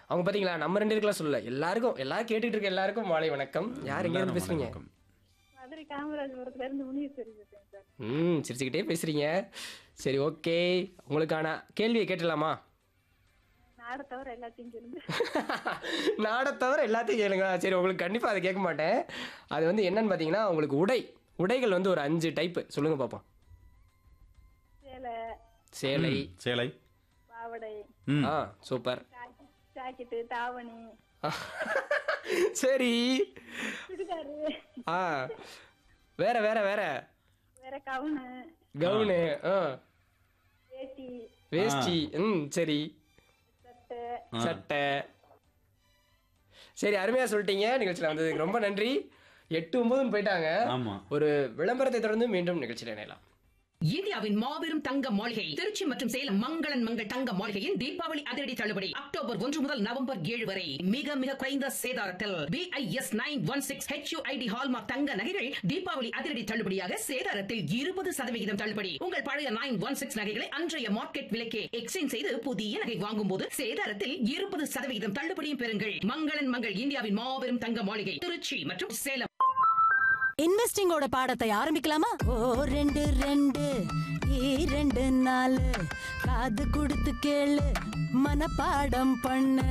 அவங்க பாத்தீங்களா நம்ம ரெண்டு பேருக்குலாம் சொல்லல எல்லாருக்கும் எல்லாரும் கேட்டுட்டு இருக்க எல்லாருக்கும் மாலை வணக்கம் யார் எங்க இருந்து பேசுறீங்க வணக்கம். மதுரை காமராஜபுரத்துல இருந்து முனீஸ்வரி பேசுறேன் சார் ம் சிரிச்சுக்கிட்டே பேசுறீங்க சரி ஓகே உங்களுக்கான கேள்வியை கேட்டலாமா நாடை தவிர எல்லாத்தையும் சொல்லுங்க நாடை தவிர எல்லாத்தையும் கேளுங்க சரி உங்களுக்கு கண்டிப்பாக அதை கேட்க மாட்டேன் அது வந்து என்னன்னு பார்த்தீங்கன்னா உங்களுக்கு உடை உடைகள் வந்து ஒரு அஞ்சு டைப்பு சொல்லுங்க பார்ப்போம் சேலை சேலை ம், சேலை பாவடை ம் ஆ சூப்பர் ஜாக்கெட் ஜாக்கெட்டு தாவணி சரி சுடிதாரு ஆ வேற வேற வேற வேற கவுனு கவுனு ஆ வேட்டி வேஷ்டி ம் சரி சட்டை ஆ. சட்டை சரி அருமையா சொல்லிட்டீங்க நிகழ்ச்சியில் வந்ததுக்கு ரொம்ப நன்றி எட்டு ஒன்பதுன்னு போயிட்டாங்க ஆமா ஒரு விளம்பரத்தை தொடர்ந்து மீண்டும் நிகழ்ச்சியில் இணையலாம் இந்தியாவின் மாபெரும் தங்க மாளிகை திருச்சி மற்றும் சேலம் மங்களன் மங்கள் தங்க மாளிகையின் தீபாவளி அதிரடி தள்ளுபடி அக்டோபர் ஒன்று முதல் நவம்பர் ஏழு வரை மிக மிக குறைந்த சேதாரத்தில் BIS nine one six HUID hallmark தங்க நகைகள் தீபாவளி அதிரடி தள்ளுபடியாக சேதாரத்தில் இருபது சதவிகிதம் தள்ளுபடி உங்கள் பழைய நைன் ஒன் சிக்ஸ் நகைகளை அன்றைய மார்க்கெட் விலைக்கே எக்ஸ்சேஞ்ச் செய்து புதிய நகை வாங்கும் போது சேதாரத்தில் இருபது சதவிகிதம் தள்ளுபடியும் பெறுங்கள் மங்களன் மங்கள் இந்தியாவின் மாபெரும் தங்க மாளிகை திருச்சி மற்றும் சேலம் இன்வெஸ்டிங்கோட பாடத்தை ஆரம்பிக்கலாமா ஓ ரெண்டு ரெண்டு இரண்டு நாலு காது கொடுத்து கேளு மனப்பாடம் பண்ணு